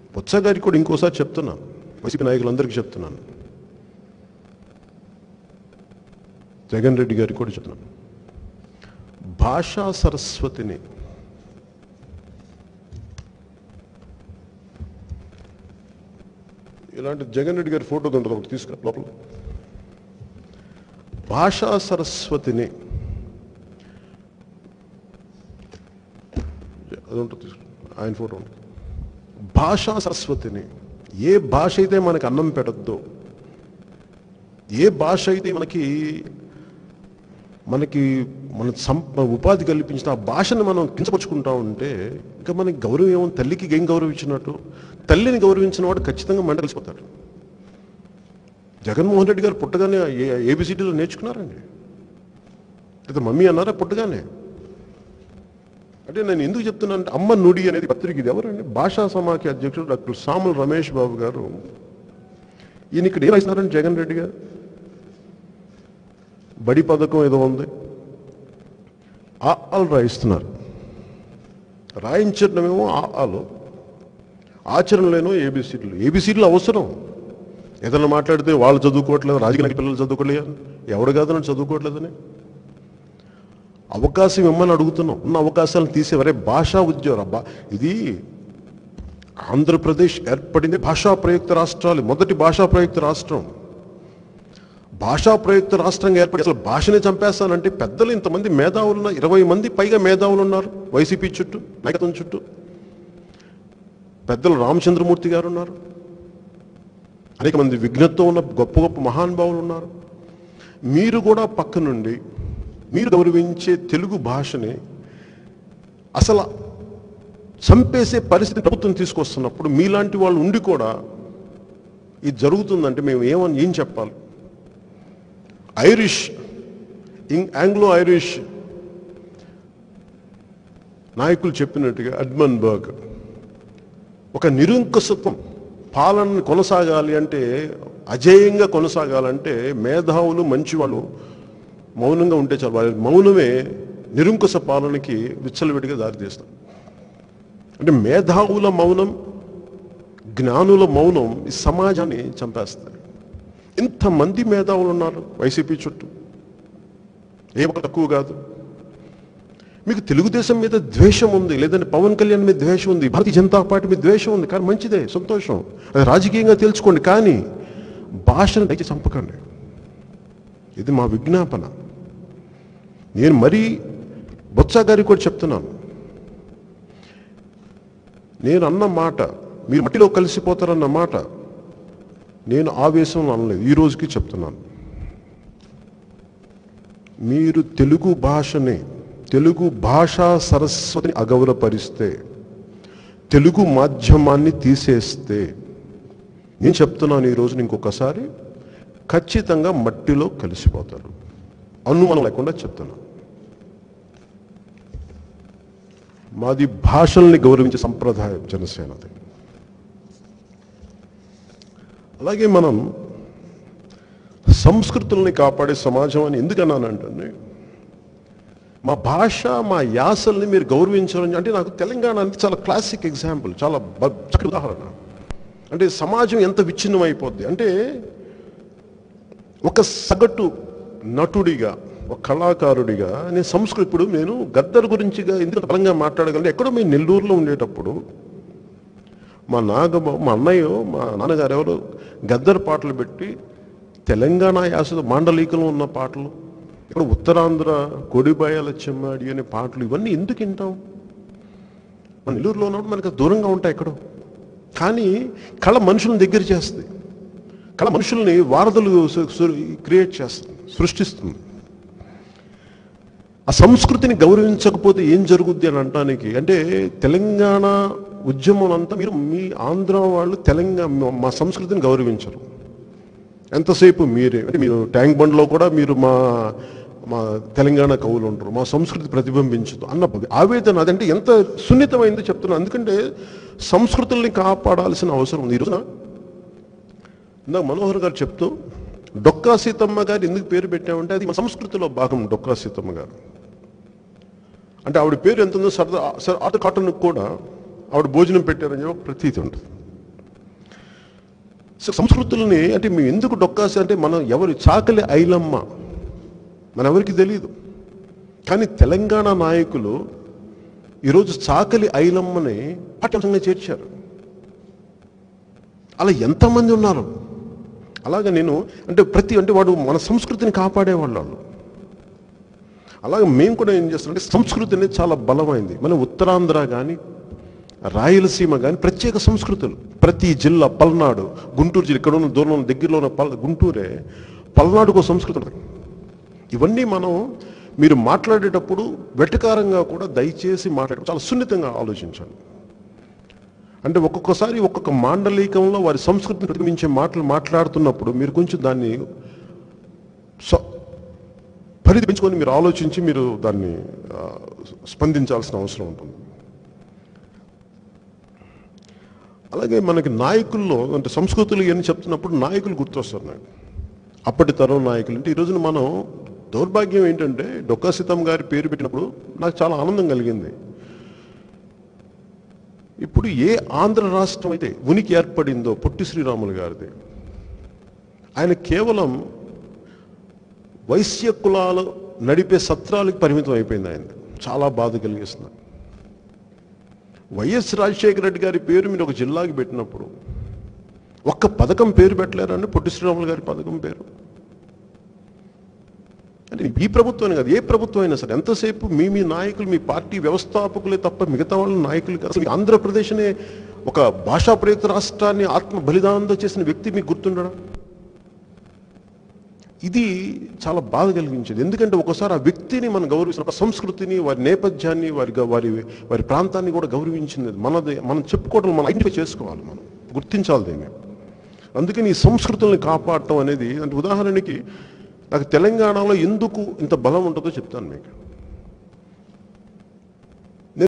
బొత్స గారికి కూడా ఇంకోసారి చెప్తున్నాను వైసీపీ నాయకులందరికీ చెప్తున్నాను జగన్ రెడ్డి గారికి కూడా చెప్తున్నాను భాషా సరస్వతిని ఇలాంటి జగన్ రెడ్డి గారి ఫోటో ఉంటుంది ఒకటి తీసుకురా లోపల భాషా సరస్వతిని అది ఉంటుంది తీసుకురా. ఆయన ఫోటో ఉంటుంది భాషా సరస్వతిని ఏ భాష అయితే మనకి అన్నం పెట్టద్దో ఏ భాష అయితే మనకి మనకి మన సం ఉపాధి కల్పించిన ఆ భాషను మనం కించపరుచుకుంటా ఉంటే ఇంకా మనకి గౌరవం ఏమో తల్లికి ఏం గౌరవం ఇచ్చినట్టు తల్లిని గౌరవించిన వాడు ఖచ్చితంగా మంట కలిసిపోతాడు జగన్మోహన్ రెడ్డి గారు పుట్టగానే ఏబిసిటీలో నేర్చుకున్నారండి అయితే మమ్మీ అన్నారా పుట్టగానే అంటే నేను ఎందుకు చెప్తున్నాను అంటే అమ్మ నుడి అనేది పత్రిక ఇది ఎవరండి భాషా సమాఖ్య అధ్యక్షుడు డాక్టర్ సాముల రమేష్ బాబు గారు ఈయన ఇక్కడ ఏం రాసినారండి జగన్ రెడ్డి గారు బడి పథకం ఏదో ఉంది ఆ ఆలు రాయిస్తున్నారు రాయించడమేమో ఆ ఆలు ఆచరణలేనో ఏబిసిడ్లు ఏబిసిడ్లు అవసరం ఏదైనా మాట్లాడితే వాళ్ళు చదువుకోవట్లేదు రాజకీయ పిల్లలు చదువుకోలేదు ఎవడు కాదని చదువుకోవట్లేదని అవకాశం ఇమ్మని అడుగుతున్నాం ఉన్న అవకాశాలను తీసేవరే భాషా ఉద్యోగ బా ఇది ఆంధ్రప్రదేశ్ ఏర్పడింది భాషా ప్రయుక్త రాష్ట్రాలు మొదటి భాషా ప్రయుక్త రాష్ట్రం భాషా ప్రయుక్త రాష్ట్రంగా ఏర్పడి అసలు భాషని చంపేస్తానంటే పెద్దలు ఇంతమంది మేధావులు ఉన్నారు ఇరవై మంది పైగా మేధావులు ఉన్నారు వైసీపీ చుట్టూ నాయకత్వం చుట్టూ పెద్దలు రామచంద్రమూర్తి గారు ఉన్నారు అనేక మంది విఘ్నత్వం ఉన్న గొప్ప గొప్ప మహానుభావులు ఉన్నారు మీరు కూడా పక్క నుండి మీరు గౌరవించే తెలుగు భాషని అసలు చంపేసే పరిస్థితి ప్రభుత్వం తీసుకొస్తున్నప్పుడు మీలాంటి వాళ్ళు ఉండి కూడా ఇది జరుగుతుందంటే మేము ఏమని ఏం చెప్పాలి ఐరిష్ ఇం- ఆంగ్లో ఐరిష్ నాయకులు చెప్పినట్టుగా అడ్మన్ బర్గ్ ఒక నిరుంకసత్వం పాలన కొనసాగాలి అంటే అజేయంగా కొనసాగాలంటే మేధావులు మంచివాళ్ళు మౌనంగా ఉంటే చాలు వాళ్ళ మౌనమే నిరుంకుశ పాలనకి విచ్చలవిడిగా దారితీస్తాం అంటే మేధావుల మౌనం జ్ఞానుల మౌనం ఈ సమాజాన్ని చంపేస్తారు ఇంతమంది మేధావులు ఉన్నారు వైసీపీ చుట్టూ ఏ ఒక్క తక్కువ కాదు మీకు తెలుగుదేశం మీద ద్వేషం ఉంది లేదంటే పవన్ కళ్యాణ్ మీద ద్వేషం ఉంది భారతీయ జనతా పార్టీ మీద ద్వేషం ఉంది కానీ మంచిదే సంతోషం అది రాజకీయంగా తెలుసుకోండి కానీ భాషను దయచేసి చంపకండి ఇది మా విజ్ఞాపన నేను మరీ బొత్స గారికి కూడా చెప్తున్నాను నేను అన్న మాట మీరు మట్టిలో కలిసిపోతారన్న మాట నేను ఆవేశంలో అనలేదు ఈ రోజుకి చెప్తున్నాను మీరు తెలుగు భాషని తెలుగు భాషా సరస్వతిని అగౌరవపరిస్తే తెలుగు మాధ్యమాన్ని తీసేస్తే నేను చెప్తున్నాను ఈ రోజున ఇంకొకసారి ఖచ్చితంగా మట్టిలో కలిసిపోతారు అనుమానం లేకుండా చెప్తున్నాను మాది భాషల్ని గౌరవించే సంప్రదాయం జనసేనది అలాగే మనం సంస్కృతుల్ని కాపాడే సమాజం అని ఎందుకన్నానంటే మా భాష మా యాసల్ని మీరు గౌరవించాలని అంటే నాకు తెలంగాణ అంటే చాలా క్లాసిక్ ఎగ్జాంపుల్ చాలా బ- చక్కటి ఉదాహరణ అంటే సమాజం ఎంత విచ్ఛిన్నం అయిపోద్ది అంటే ఒక సగటు నటుడిగా ఒక కళాకారుడిగా నేను సంస్కృతి ఇప్పుడు నేను గద్దర్ గురించిగా ఎందుకు బలంగా మాట్లాడగలను ఎక్కడో మేము నెల్లూరులో ఉండేటప్పుడు మా నాగబాబు మా అన్నయ్య మా నాన్నగారు ఎవరు గద్దర్ పాటలు పెట్టి తెలంగాణ యాస మాండలికలో ఉన్న పాటలు ఇక్కడ ఉత్తరాంధ్ర కొడిబాయాల చెమ్మాడి అనే పాటలు ఇవన్నీ ఎందుకు వింటాం మన నెల్లూరులో ఉన్నప్పుడు మనకు దూరంగా ఉంటాయి ఎక్కడో కానీ కళ మనుషులను దగ్గర చేస్తుంది కళ మనుషుల్ని వారధులు క్రియేట్ చేస్తుంది సృష్టిస్తుంది ఆ సంస్కృతిని గౌరవించకపోతే ఏం జరుగుద్ది అని అంటానికి అంటే తెలంగాణ ఉద్యమం అంతా మీరు మీ ఆంధ్ర వాళ్ళు తెలంగాణ మా సంస్కృతిని గౌరవించరు ఎంతసేపు మీరే అంటే మీరు ట్యాంక్ బండ్లో కూడా మీరు మా మా తెలంగాణ కవులు ఉంటారు మా సంస్కృతి ప్రతిబింబించదు అన్న ఆవేదన అదంటే ఎంత సున్నితమైందో చెప్తున్నాను ఎందుకంటే సంస్కృతుల్ని కాపాడాల్సిన అవసరం ఉంది ఈరోజున ఇందాక మనోహర్ గారు చెప్తూ డొక్కా సీతమ్మ గారు ఎందుకు పేరు పెట్టామంటే అది మా సంస్కృతిలో భాగం డొక్కా సీతమ్మ గారు అంటే ఆవిడ పేరు ఎంత ఉందో సరదా సరే ఆట కాటన్ కూడా ఆవిడ భోజనం పెట్టారని చెప్పి ఒక ప్రతీతి ఉంటుంది సో సంస్కృతుల్ని అంటే మేము ఎందుకు డొక్కాసి అంటే మనం ఎవరు చాకలి ఐలమ్మ మన ఎవరికి తెలియదు కానీ తెలంగాణ నాయకులు ఈరోజు చాకలి ఐలమ్మని పాఠ్యాంశంగా చేర్చారు అలా ఎంతమంది ఉన్నారు అలాగే నేను అంటే ప్రతి అంటే వాడు మన సంస్కృతిని కాపాడేవాళ్ళు వాళ్ళు అలాగే మేము కూడా ఏం చేస్తామంటే సంస్కృతి అనేది చాలా బలమైంది మన ఉత్తరాంధ్ర కానీ రాయలసీమ కానీ ప్రత్యేక సంస్కృతులు ప్రతి జిల్లా పల్నాడు గుంటూరు జిల్లా ఇక్కడ ఉన్న దూరం దగ్గరలో ఉన్న పల్ గుంటూరే పల్నాడుకు సంస్కృతి ఉంటుంది ఇవన్నీ మనం మీరు మాట్లాడేటప్పుడు వెటకారంగా కూడా దయచేసి మాట్లాడ చాలా సున్నితంగా ఆలోచించండి అంటే ఒక్కొక్కసారి ఒక్కొక్క మాండలికంలో వారి సంస్కృతిని ప్రతిబింబించే మాటలు మాట్లాడుతున్నప్పుడు మీరు కొంచెం దాన్ని స- పరిధి పెంచుకొని మీరు ఆలోచించి మీరు దాన్ని ఆ, స్పందించాల్సిన అవసరం ఉంటుంది అలాగే మనకి నాయకుల్లో అంటే సంస్కృతులు ఇవన్నీ చెప్తున్నప్పుడు నాయకులు గుర్తొస్తారు నాకు అప్పటి తరం నాయకులు అంటే ఈ రోజున మనం దౌర్భాగ్యం ఏంటంటే డొక్కా సీతమ్మ గారి పేరు పెట్టినప్పుడు నాకు చాలా ఆనందం కలిగింది ఇప్పుడు ఏ ఆంధ్ర రాష్ట్రం అయితే ఉనికి ఏర్పడిందో పొట్టి శ్రీరాములు గారిది ఆయన కేవలం వైశ్య కులాలు నడిపే సత్రాలకు పరిమితం అయిపోయింది ఆయన చాలా బాధ కలిగిస్తుంది వైఎస్ రాజశేఖర రెడ్డి గారి పేరు మీరు ఒక జిల్లాకి పెట్టినప్పుడు ఒక్క పథకం పేరు పెట్టలేరండి పొట్టి శ్రీరాములు గారి పథకం పేరు అంటే ఈ ప్రభుత్వం కాదు ఏ ప్రభుత్వం అయినా సరే ఎంతసేపు మీ మీ నాయకులు మీ పార్టీ వ్యవస్థాపకులే తప్ప మిగతా వాళ్ళ నాయకులు కాదు అసలు ఈ ఆంధ్రప్రదేశ్నే ఒక భాషా ప్రయుక్త రాష్ట్రాన్ని ఆత్మ బలిదానంతో చేసిన వ్యక్తి మీకు గుర్తుండడం ఇది చాలా బాధ కలిగించేది ఎందుకంటే ఒకసారి ఆ వ్యక్తిని మనం గౌరవించిన ఒక సంస్కృతిని వారి నేపథ్యాన్ని వారి గ- వారి వారి ప్రాంతాన్ని కూడా గౌరవించింది మనది మనం చెప్పుకోవడం మనం ఐడెంటిఫై చేసుకోవాలి మనం గుర్తించాలి దీన్ని అందుకని ఈ సంస్కృతుల్ని కాపాడటం అనేది అంటే ఉదాహరణకి నాకు తెలంగాణలో ఎందుకు ఇంత బలం ఉంటుందో చెప్తాను మీకు